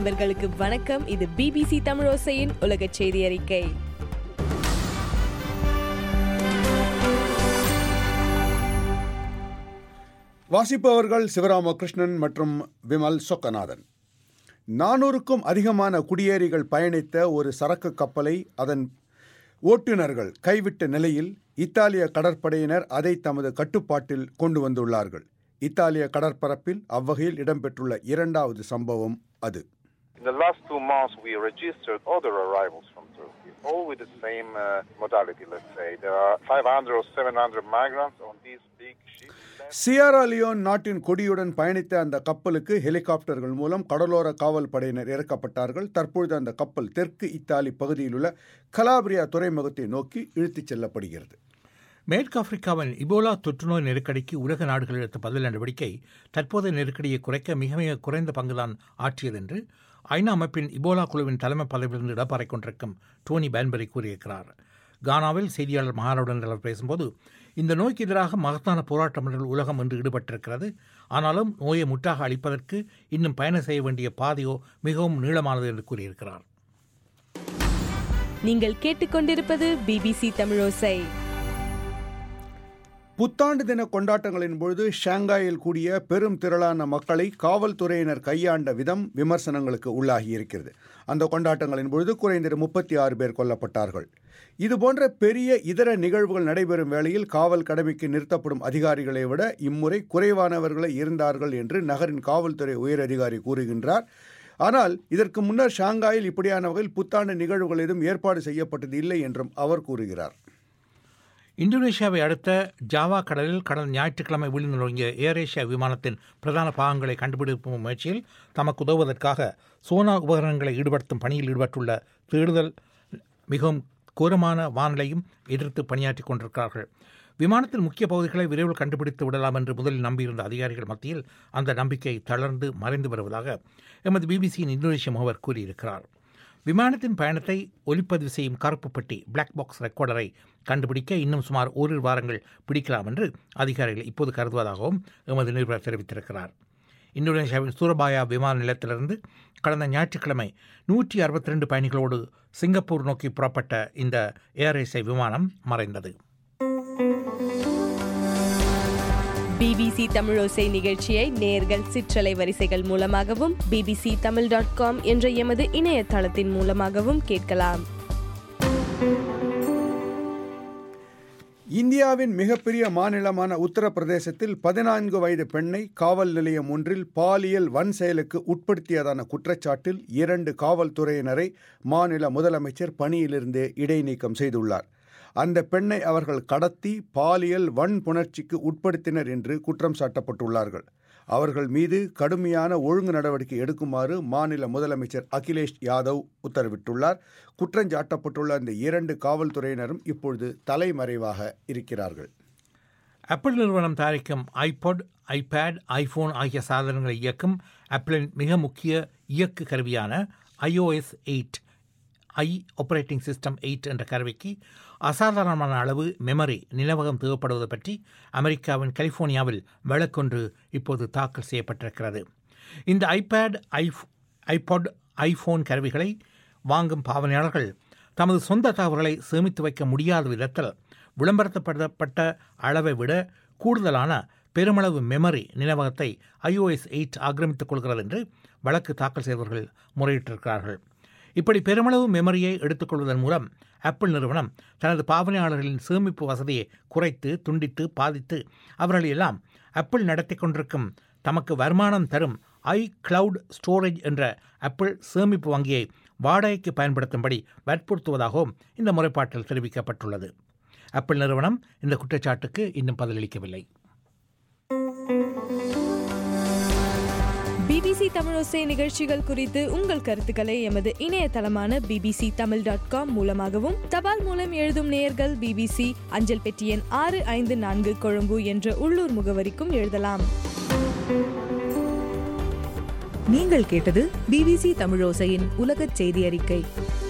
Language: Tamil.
நண்பர்களுக்கு வணக்கம் இது பிபிசி தமிழோசையின் உலக செய்தி அறிக்கை வாசிப்பவர்கள் சிவராமகிருஷ்ணன் மற்றும் விமல் சொக்கநாதன் நானூறுக்கும் அதிகமான குடியேறிகள் பயணித்த ஒரு சரக்கு கப்பலை அதன் ஓட்டுநர்கள் கைவிட்ட நிலையில் இத்தாலிய கடற்படையினர் அதை தமது கட்டுப்பாட்டில் கொண்டு வந்துள்ளார்கள் இத்தாலிய கடற்பரப்பில் அவ்வகையில் இடம்பெற்றுள்ள இரண்டாவது சம்பவம் அது In the last two months, we registered other arrivals from Turkey, all with the same uh, modality, let's say. There are 500 or 700 migrants on these big ships. Sierra Leone நாட்டின் கொடியுடன் பயணித்த அந்த கப்பலுக்கு ஹெலிகாப்டர்கள் மூலம் கடலோர காவல் படையினர் இறக்கப்பட்டார்கள் தற்பொழுது அந்த கப்பல் தெற்கு இத்தாலி பகுதியில் உள்ள கலாபிரியா துறைமுகத்தை நோக்கி இழுத்துச் செல்லப்படுகிறது மேற்கு ஆப்பிரிக்காவின் இபோலா தொற்றுநோய் நெருக்கடிக்கு உலக நாடுகள் எடுத்த பதில் நடவடிக்கை தற்போதைய நெருக்கடியை குறைக்க மிக மிக குறைந்த பங்குதான் ஆற்றியது என்று ஐநா அமைப்பின் இபோலா குழுவின் தலைமை பதவியிலிருந்து இடப்பாறை கொண்டிருக்கும் டோனி பேன்பரி கூறியிருக்கிறார் கானாவில் செய்தியாளர் மகானுடன் அவர் பேசும்போது இந்த நோய்க்கு எதிராக மகத்தான போராட்டம் ஒன்றில் உலகம் என்று ஈடுபட்டிருக்கிறது ஆனாலும் நோயை முற்றாக அளிப்பதற்கு இன்னும் பயணம் செய்ய வேண்டிய பாதையோ மிகவும் நீளமானது என்று கூறியிருக்கிறார் நீங்கள் கேட்டுக்கொண்டிருப்பது பிபிசி தமிழோசை புத்தாண்டு தின கொண்டாட்டங்களின் பொழுது ஷாங்காயில் கூடிய பெரும் திரளான மக்களை காவல்துறையினர் கையாண்ட விதம் விமர்சனங்களுக்கு உள்ளாகி இருக்கிறது அந்த கொண்டாட்டங்களின் பொழுது குறைந்தது முப்பத்தி ஆறு பேர் கொல்லப்பட்டார்கள் இதுபோன்ற பெரிய இதர நிகழ்வுகள் நடைபெறும் வேளையில் காவல் கடமைக்கு நிறுத்தப்படும் அதிகாரிகளை விட இம்முறை குறைவானவர்களே இருந்தார்கள் என்று நகரின் காவல்துறை உயரதிகாரி கூறுகின்றார் ஆனால் இதற்கு முன்னர் ஷாங்காயில் இப்படியான வகையில் புத்தாண்டு நிகழ்வுகள் எதுவும் ஏற்பாடு செய்யப்பட்டது இல்லை என்றும் அவர் கூறுகிறார் இந்தோனேஷியாவை அடுத்த ஜாவா கடலில் கடந்த ஞாயிற்றுக்கிழமை விழுந்து நுழைஞ்ச ஏர் ஏஷியா விமானத்தின் பிரதான பாகங்களை கண்டுபிடிக்கும் முயற்சியில் தமக்கு உதவுவதற்காக சோனா உபகரணங்களை ஈடுபடுத்தும் பணியில் ஈடுபட்டுள்ள தேடுதல் மிகவும் கோரமான வானிலையும் எதிர்த்து பணியாற்றிக் கொண்டிருக்கிறார்கள் விமானத்தின் முக்கிய பகுதிகளை விரைவில் கண்டுபிடித்து விடலாம் என்று முதலில் நம்பியிருந்த அதிகாரிகள் மத்தியில் அந்த நம்பிக்கை தளர்ந்து மறைந்து வருவதாக எமது பிபிசியின் இந்தோனேஷிய முகவர் கூறியிருக்கிறார் விமானத்தின் பயணத்தை ஒலிப்பதிவு செய்யும் கருப்பு பெட்டி பிளாக் பாக்ஸ் ரெக்கார்டரை கண்டுபிடிக்க இன்னும் சுமார் ஓரிரு வாரங்கள் பிடிக்கலாம் என்று அதிகாரிகள் இப்போது கருதுவதாகவும் எமது நிருபர் தெரிவித்திருக்கிறார் இந்தோனேஷியாவின் சூரபாயா விமான நிலையத்திலிருந்து கடந்த ஞாயிற்றுக்கிழமை நூற்றி அறுபத்தி ரெண்டு பயணிகளோடு சிங்கப்பூர் நோக்கி புறப்பட்ட இந்த ஏர் ஏசியா விமானம் மறைந்தது பிபிசி தமிழோசை நிகழ்ச்சியை நேர்கள் சிற்றலை வரிசைகள் மூலமாகவும் பிபிசி தமிழ் டாட் காம் என்ற எமது இணையதளத்தின் மூலமாகவும் கேட்கலாம் இந்தியாவின் மிகப்பெரிய மாநிலமான உத்தரப்பிரதேசத்தில் பதினான்கு வயது பெண்ணை காவல் நிலையம் ஒன்றில் பாலியல் வன் செயலுக்கு உட்படுத்தியதான குற்றச்சாட்டில் இரண்டு காவல்துறையினரை மாநில முதலமைச்சர் பணியிலிருந்து இடைநீக்கம் செய்துள்ளார் அந்த பெண்ணை அவர்கள் கடத்தி பாலியல் வன்புணர்ச்சிக்கு உட்படுத்தினர் என்று குற்றம் சாட்டப்பட்டுள்ளார்கள் அவர்கள் மீது கடுமையான ஒழுங்கு நடவடிக்கை எடுக்குமாறு மாநில முதலமைச்சர் அகிலேஷ் யாதவ் உத்தரவிட்டுள்ளார் குற்றஞ்சாட்டப்பட்டுள்ள அந்த இரண்டு காவல்துறையினரும் இப்பொழுது தலைமறைவாக இருக்கிறார்கள் ஆப்பிள் நிறுவனம் தயாரிக்கும் ஐபாட் ஐபேட் ஐபோன் ஆகிய சாதனங்களை இயக்கும் ஆப்பிளின் மிக முக்கிய இயக்கு கருவியான ஐஓஎஸ் எயிட் ஐ ஆப்பரேட்டிங் சிஸ்டம் எயிட் என்ற கருவிக்கு அசாதாரணமான அளவு மெமரி நினைவகம் தேவைப்படுவது பற்றி அமெரிக்காவின் கலிஃபோர்னியாவில் வழக்கொன்று இப்போது தாக்கல் செய்யப்பட்டிருக்கிறது இந்த ஐபேட் ஐ ஐபாட் ஐஃபோன் கருவிகளை வாங்கும் பாவனையாளர்கள் தமது சொந்த தகவல்களை சேமித்து வைக்க முடியாத விதத்தில் விளம்பரப்படுத்தப்பட்ட அளவை விட கூடுதலான பெருமளவு மெமரி நினைவகத்தை ஐஓஎஸ் எயிட் ஆக்கிரமித்துக் கொள்கிறது என்று வழக்கு தாக்கல் செய்தவர்கள் முறையிட்டிருக்கிறார்கள் இப்படி பெருமளவு மெமரியை எடுத்துக்கொள்வதன் மூலம் ஆப்பிள் நிறுவனம் தனது பாவனையாளர்களின் சேமிப்பு வசதியை குறைத்து துண்டித்து பாதித்து அவர்கள் எல்லாம் ஆப்பிள் நடத்தி கொண்டிருக்கும் தமக்கு வருமானம் தரும் ஐ கிளவுட் ஸ்டோரேஜ் என்ற ஆப்பிள் சேமிப்பு வங்கியை வாடகைக்கு பயன்படுத்தும்படி வற்புறுத்துவதாகவும் இந்த முறைப்பாட்டில் தெரிவிக்கப்பட்டுள்ளது ஆப்பிள் நிறுவனம் இந்த குற்றச்சாட்டுக்கு இன்னும் பதிலளிக்கவில்லை பிபிசி தமிழோசை நிகழ்ச்சிகள் குறித்து உங்கள் கருத்துக்களை எமது இணையதளமான பிபிசி தமிழ் டாட் காம் மூலமாகவும் தபால் மூலம் எழுதும் நேயர்கள் பிபிசி அஞ்சல் பெட்டி எண் ஆறு ஐந்து நான்கு கொழும்பு என்ற உள்ளூர் முகவரிக்கும் எழுதலாம் நீங்கள் கேட்டது பிபிசி தமிழோசையின் உலகச் செய்தி அறிக்கை